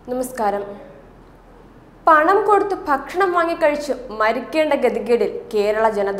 നമസ്കാരം പണം കൊടുത്ത് ഭക്ഷണം വാങ്ങിക്കഴിച്ച് മരിക്കേണ്ട ഗതികേടിൽ കേരള ജനത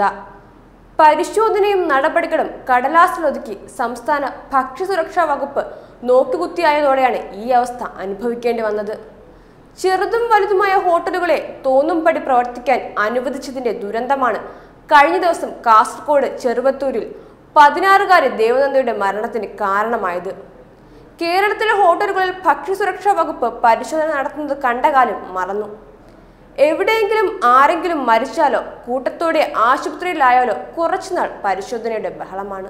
പരിശോധനയും നടപടികളും കടലാസിലൊതുക്കി സംസ്ഥാന ഭക്ഷ്യസുരക്ഷാ വകുപ്പ് നോക്കുകുത്തിയായതോടെയാണ് ഈ അവസ്ഥ അനുഭവിക്കേണ്ടി വന്നത് ചെറുതും വലുതുമായ ഹോട്ടലുകളെ തോന്നുംപടി പ്രവർത്തിക്കാൻ അനുവദിച്ചതിന്റെ ദുരന്തമാണ് കഴിഞ്ഞ ദിവസം കാസർഗോഡ് ചെറുവത്തൂരിൽ പതിനാറുകാരി ദേവനന്ദയുടെ മരണത്തിന് കാരണമായത് കേരളത്തിലെ ഹോട്ടലുകളിൽ ഭക്ഷ്യസുരക്ഷാ വകുപ്പ് പരിശോധന നടത്തുന്നത് കണ്ട കാലം മറന്നു എവിടെയെങ്കിലും ആരെങ്കിലും മരിച്ചാലോ കൂട്ടത്തോടെ ആശുപത്രിയിലായാലോ കുറച്ചുനാൾ പരിശോധനയുടെ ബഹളമാണ്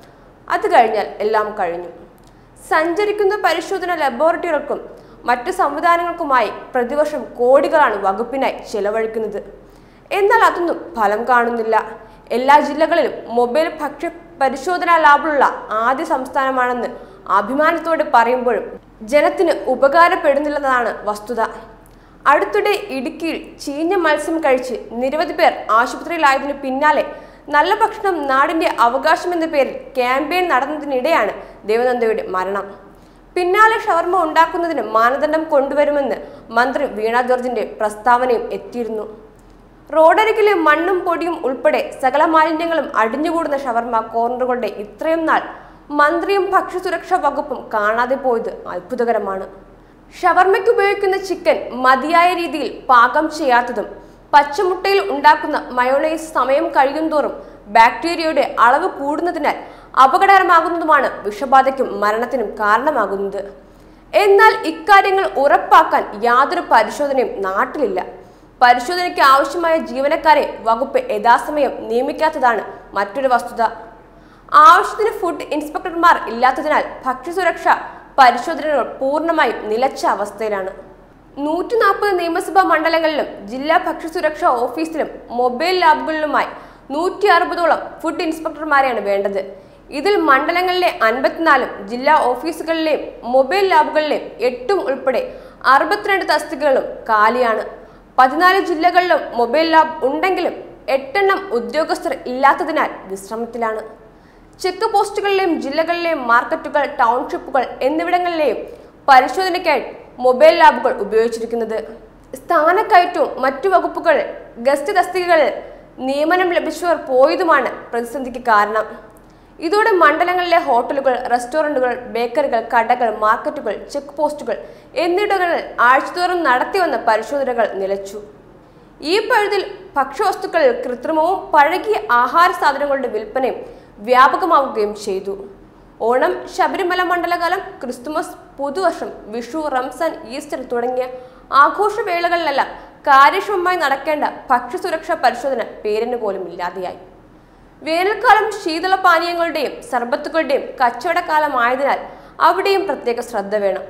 അത് കഴിഞ്ഞാൽ എല്ലാം കഴിഞ്ഞു സഞ്ചരിക്കുന്ന പരിശോധന ലബോറട്ടറികൾക്കും മറ്റു സംവിധാനങ്ങൾക്കുമായി പ്രതിവർഷം കോടികളാണ് വകുപ്പിനായി ചെലവഴിക്കുന്നത് എന്നാൽ അതൊന്നും ഫലം കാണുന്നില്ല എല്ലാ ജില്ലകളിലും മൊബൈൽ ഭക്ഷ്യ പരിശോധനാ ലാബുള്ള ആദ്യ സംസ്ഥാനമാണെന്ന് അഭിമാനത്തോടെ പറയുമ്പോഴും ജനത്തിന് ഉപകാരപ്പെടുന്നില്ലെന്നതാണ് വസ്തുത അടുത്തിടെ ഇടുക്കിയിൽ ചീഞ്ഞ മത്സ്യം കഴിച്ച് നിരവധി പേർ ആശുപത്രിയിലായതിനു പിന്നാലെ നല്ല ഭക്ഷണം നാടിന്റെ അവകാശമെന്ന പേരിൽ ക്യാമ്പയിൻ നടന്നതിനിടെയാണ് ദേവനന്ദയുടെ മരണം പിന്നാലെ ഷവർമ ഉണ്ടാക്കുന്നതിന് മാനദണ്ഡം കൊണ്ടുവരുമെന്ന് മന്ത്രി വീണ ജോർജിന്റെ പ്രസ്താവനയും എത്തിയിരുന്നു റോഡരികിലെ മണ്ണും പൊടിയും ഉൾപ്പെടെ സകല മാലിന്യങ്ങളും അടിഞ്ഞുകൂടുന്ന ഷവർമ കോർണറുകളുടെ ഇത്രയും നാൾ മന്ത്രിയും ഭക്ഷ്യസുരക്ഷാ വകുപ്പും കാണാതെ പോയത് അത്ഭുതകരമാണ് ഷവർമയ്ക്ക് ഉപയോഗിക്കുന്ന ചിക്കൻ മതിയായ രീതിയിൽ പാകം ചെയ്യാത്തതും പച്ചമുട്ടയിൽ ഉണ്ടാക്കുന്ന മയോണൈസ് സമയം കഴിയുന്തോറും ബാക്ടീരിയയുടെ അളവ് കൂടുന്നതിനാൽ അപകടകരമാകുന്നതുമാണ് വിഷബാധയ്ക്കും മരണത്തിനും കാരണമാകുന്നത് എന്നാൽ ഇക്കാര്യങ്ങൾ ഉറപ്പാക്കാൻ യാതൊരു പരിശോധനയും നാട്ടിലില്ല പരിശോധനയ്ക്ക് ആവശ്യമായ ജീവനക്കാരെ വകുപ്പ് യഥാസമയം നിയമിക്കാത്തതാണ് മറ്റൊരു വസ്തുത ആവശ്യത്തിന് ഫുഡ് ഇൻസ്പെക്ടർമാർ ഇല്ലാത്തതിനാൽ ഭക്ഷ്യസുരക്ഷ പരിശോധനകൾ പൂർണ്ണമായും നിലച്ച അവസ്ഥയിലാണ് നൂറ്റി നാൽപ്പത് നിയമസഭാ മണ്ഡലങ്ങളിലും ജില്ലാ ഭക്ഷ്യസുരക്ഷാ ഓഫീസിലും മൊബൈൽ ലാബുകളിലുമായി നൂറ്റി അറുപതോളം ഫുഡ് ഇൻസ്പെക്ടർമാരെയാണ് വേണ്ടത് ഇതിൽ മണ്ഡലങ്ങളിലെ അൻപത്തിനാലും ജില്ലാ ഓഫീസുകളിലെയും മൊബൈൽ ലാബുകളിലെയും എട്ടും ഉൾപ്പെടെ അറുപത്തിരണ്ട് തസ്തികകളും കാലിയാണ് പതിനാല് ജില്ലകളിലും മൊബൈൽ ലാബ് ഉണ്ടെങ്കിലും എട്ടെണ്ണം ഉദ്യോഗസ്ഥർ ഇല്ലാത്തതിനാൽ വിശ്രമത്തിലാണ് ചെക്ക് പോസ്റ്റുകളിലെയും ജില്ലകളിലെയും മാർക്കറ്റുകൾ ടൗൺഷിപ്പുകൾ എന്നിവിടങ്ങളിലെയും പരിശോധനയ്ക്കായി മൊബൈൽ ലാബുകൾ ഉപയോഗിച്ചിരിക്കുന്നത് സ്ഥാനക്കയറ്റവും മറ്റു വകുപ്പുകൾ ഗസ്റ്റ് തസ്തികകളിൽ നിയമനം ലഭിച്ചവർ പോയതുമാണ് പ്രതിസന്ധിക്ക് കാരണം ഇതോടെ മണ്ഡലങ്ങളിലെ ഹോട്ടലുകൾ റെസ്റ്റോറന്റുകൾ ബേക്കറികൾ കടകൾ മാർക്കറ്റുകൾ ചെക്ക് പോസ്റ്റുകൾ എന്നിവിടങ്ങളിൽ ആഴ്ചതോറും നടത്തിവന്ന പരിശോധനകൾ നിലച്ചു ഈ പഴുതിൽ ഭക്ഷ്യവസ്തുക്കളിൽ കൃത്രിമവും പഴകിയ ആഹാര സാധനങ്ങളുടെ വിൽപ്പനയും വ്യാപകമാവുകയും ചെയ്തു ഓണം ശബരിമല മണ്ഡലകാലം ക്രിസ്തുമസ് പുതുവർഷം വിഷു റംസാൻ ഈസ്റ്റർ തുടങ്ങിയ ആഘോഷവേളകളിലെല്ലാം കാര്യക്ഷമമായി നടക്കേണ്ട ഭക്ഷ്യസുരക്ഷാ പരിശോധന പേരിന് പോലും ഇല്ലാതെയായി വേനൽക്കാലം ശീതളപാനീയങ്ങളുടെയും സർബത്തുകളുടെയും കച്ചവടക്കാലമായതിനാൽ അവിടെയും പ്രത്യേക ശ്രദ്ധ വേണം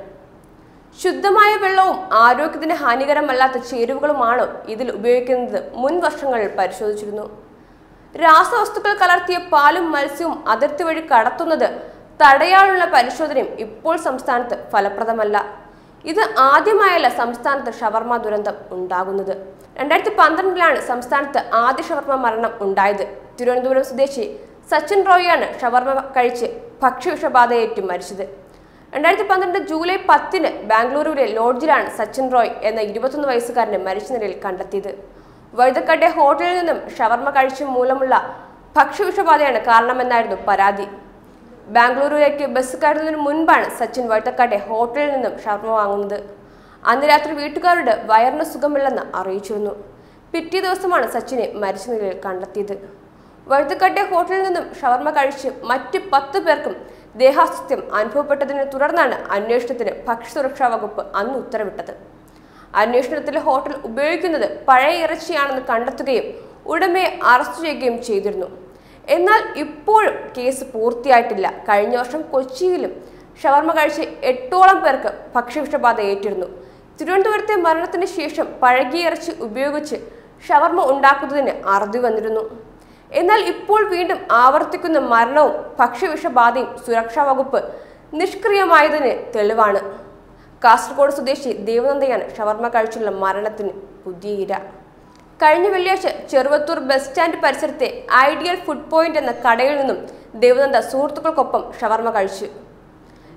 ശുദ്ധമായ വെള്ളവും ആരോഗ്യത്തിന് ഹാനികരമല്ലാത്ത ചേരുവകളുമാണോ ഇതിൽ ഉപയോഗിക്കുന്നത് മുൻ വർഷങ്ങളിൽ പരിശോധിച്ചിരുന്നു രാസവസ്തുക്കൾ കലർത്തിയ പാലും മത്സ്യവും അതിർത്തി വഴി കടത്തുന്നത് തടയാനുള്ള പരിശോധനയും ഇപ്പോൾ സംസ്ഥാനത്ത് ഫലപ്രദമല്ല ഇത് ആദ്യമായല്ല സംസ്ഥാനത്ത് ഷവർമ ദുരന്തം ഉണ്ടാകുന്നത് രണ്ടായിരത്തി പന്ത്രണ്ടിലാണ് സംസ്ഥാനത്ത് ആദ്യ ഷവർമ മരണം ഉണ്ടായത് തിരുവനന്തപുരം സ്വദേശി സച്ചിൻ റോയിയാണ് ഷവർമ കഴിച്ച് ഭക്ഷ്യവിഷബാധയേറ്റ് മരിച്ചത് രണ്ടായിരത്തി പന്ത്രണ്ട് ജൂലൈ പത്തിന് ബാംഗ്ലൂരുവിലെ ലോഡ്ജിലാണ് സച്ചിൻ റോയ് എന്ന ഇരുപത്തൊന്ന് വയസ്സുകാരനെ മരിച്ച നിലയിൽ കണ്ടെത്തിയത് വഴുതക്കാട്ടെ ഹോട്ടലിൽ നിന്നും ഷവർമ കഴിച്ച മൂലമുള്ള ഭക്ഷ്യവിഷബാധയാണ് കാരണമെന്നായിരുന്നു പരാതി ബാംഗ്ലൂരുവിലേക്ക് ബസ് കയറുന്നതിന് മുൻപാണ് സച്ചിൻ വഴുതക്കാട്ടെ ഹോട്ടലിൽ നിന്നും ഷവർമ വാങ്ങുന്നത് അന്ന് രാത്രി വീട്ടുകാരോട് വയറിന് സുഖമില്ലെന്ന് അറിയിച്ചിരുന്നു പിറ്റേ ദിവസമാണ് സച്ചിനെ മരിച്ച നിലയിൽ കണ്ടെത്തിയത് വഴുതക്കാട്ടെ ഹോട്ടലിൽ നിന്നും ഷവർമ കഴിച്ച് മറ്റ് പത്ത് പേർക്കും ദേഹാസ്വസ്ഥ്യം അനുഭവപ്പെട്ടതിനെ തുടർന്നാണ് അന്വേഷണത്തിന് ഭക്ഷ്യസുരക്ഷാ വകുപ്പ് അന്ന് ഉത്തരവിട്ടത് അന്വേഷണത്തിൽ ഹോട്ടൽ ഉപയോഗിക്കുന്നത് പഴയ ഇറച്ചിയാണെന്ന് കണ്ടെത്തുകയും ഉടമയെ അറസ്റ്റ് ചെയ്യുകയും ചെയ്തിരുന്നു എന്നാൽ ഇപ്പോഴും കേസ് പൂർത്തിയായിട്ടില്ല കഴിഞ്ഞ വർഷം കൊച്ചിയിലും ഷവർമ കഴിച്ച് എട്ടോളം പേർക്ക് ഭക്ഷ്യവിഷബാധ ഏറ്റിരുന്നു തിരുവനന്തപുരത്തെ മരണത്തിന് ശേഷം പഴകിയ ഇറച്ചി ഉപയോഗിച്ച് ഷവർമ ഉണ്ടാക്കുന്നതിന് അറുതി വന്നിരുന്നു എന്നാൽ ഇപ്പോൾ വീണ്ടും ആവർത്തിക്കുന്ന മരണവും ഭക്ഷ്യവിഷബാധയും സുരക്ഷാ വകുപ്പ് നിഷ്ക്രിയമായതിന് തെളിവാണ് കാസർഗോഡ് സ്വദേശി ദേവനന്ദയാണ് ഷവർമ കഴിച്ചുള്ള മരണത്തിന് പുതിയ ഇര കഴിഞ്ഞ വെള്ളിയാഴ്ച ചെറുവത്തൂർ ബസ് സ്റ്റാൻഡ് പരിസരത്തെ ഐഡിയൽ ഫുഡ് പോയിന്റ് എന്ന കടയിൽ നിന്നും ദേവനന്ദ സുഹൃത്തുക്കൾക്കൊപ്പം ഷവർമ കഴിച്ചു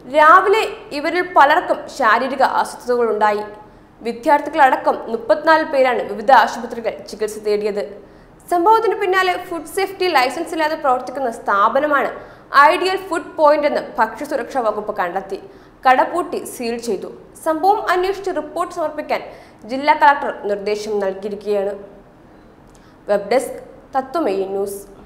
രാവിലെ ഇവരിൽ പലർക്കും ശാരീരിക അസ്വസ്ഥതകളുണ്ടായി വിദ്യാർത്ഥികളടക്കം മുപ്പത്തിനാല് പേരാണ് വിവിധ ആശുപത്രികൾ ചികിത്സ തേടിയത് സംഭവത്തിന് പിന്നാലെ ഫുഡ് സേഫ്റ്റി ലൈസൻസ് ഇല്ലാതെ പ്രവർത്തിക്കുന്ന സ്ഥാപനമാണ് ഐഡിയൽ ഫുഡ് പോയിന്റ് എന്ന് ഭക്ഷ്യസുരക്ഷാ വകുപ്പ് കണ്ടെത്തി കടപൂട്ടി സീൽ ചെയ്തു സംഭവം അന്വേഷിച്ച് റിപ്പോർട്ട് സമർപ്പിക്കാൻ ജില്ലാ കളക്ടർ നിർദ്ദേശം നൽകിയിരിക്കുകയാണ് വെബ് ഡെസ്ക് തത്വമയി ന്യൂസ്